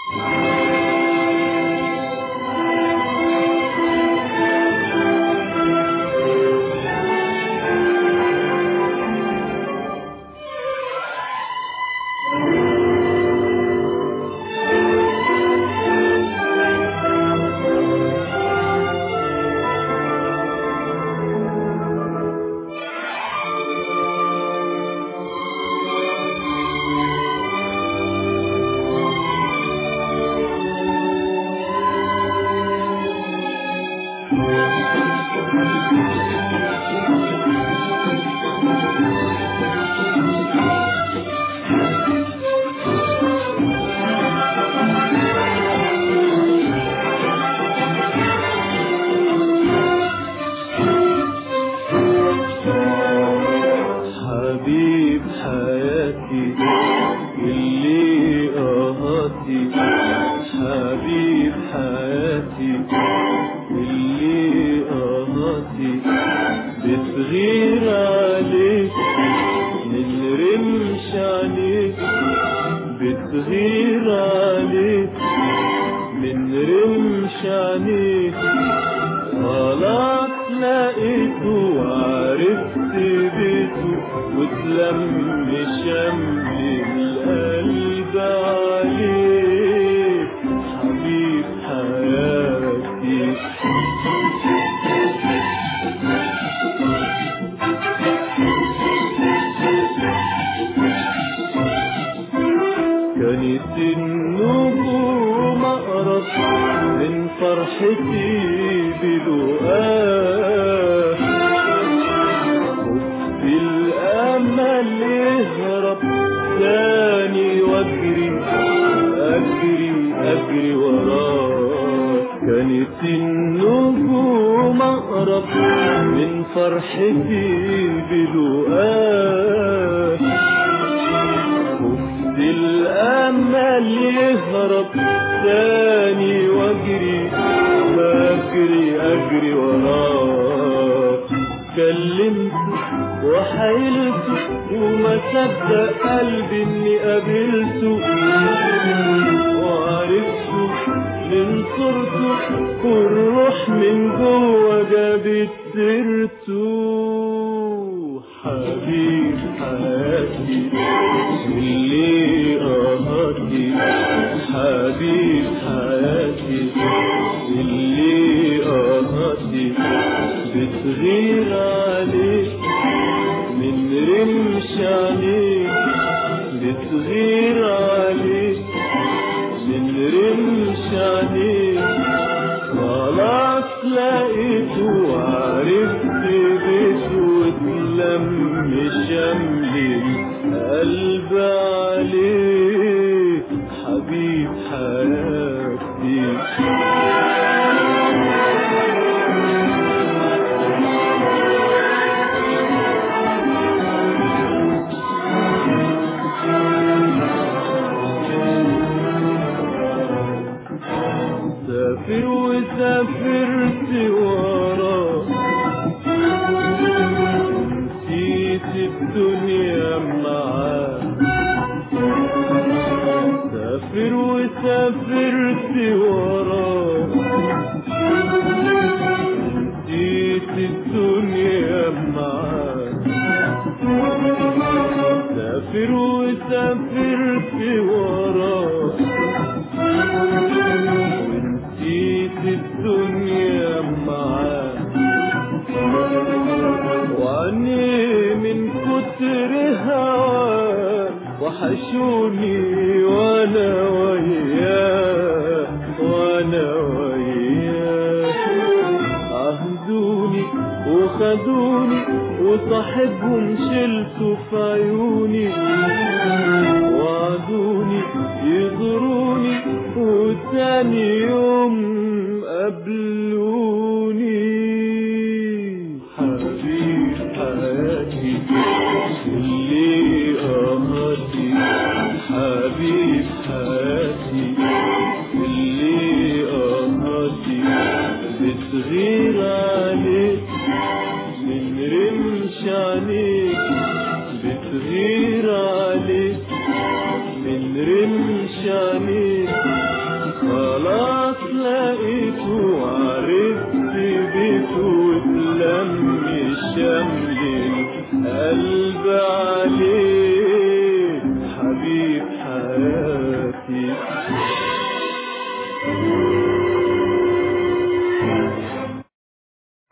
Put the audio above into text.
حبيب حياتي اللي قهرتي حبيب حياتي اللي قهرتي بتغير عليك من رمش عليك بتغير عليك من رمش عليك خلاص لقيته وعرفت بيته وتلم شمل القلب عليك حبيب حياتي كانت النجوم أقرب من فرحتي بلقاه خفت الأمل يهرب تاني واجري أجري أجري وراه كانت النجوم أقرب من فرحتي بلقاه خفت الأمل يهرب تاني واجري أجري أجري وراه كلمته وحيلته وما صدق قلبي إني قابلته وعرفته من صورته والروح من جوه جابت سيرته حبيب حياتي اللي قهرتي حبيب حياتي اللي قهرتي بتغير عليك من رمش عليك بتغير عليك من رمش عليك خلاص لقيته وعرفت بيته واتلم شملي قلب عليك حبيب حياتي سافر وسافرت وراه نسيت الدنيا معاه سافر وسافرت وراه نسيت الدنيا معاه سافر وسافرت وراه ونسيت الدنيا معاه وعني من كتر هواه وحشوني وانا وياه وانا وياه عهدوني وخدوني وصاحبهم شلته في عيوني وعدوني يزوروني وتاني يوم قابلوني حبيب حياتي اللي قهرتي حبيب حياتي اللي قهرتي بتغير عليك من رمش عليك بتغير عليك من رمش عليك خلاص لقيته وعرفت بيته واتلم الشمل القلب عليه حبيب حياتي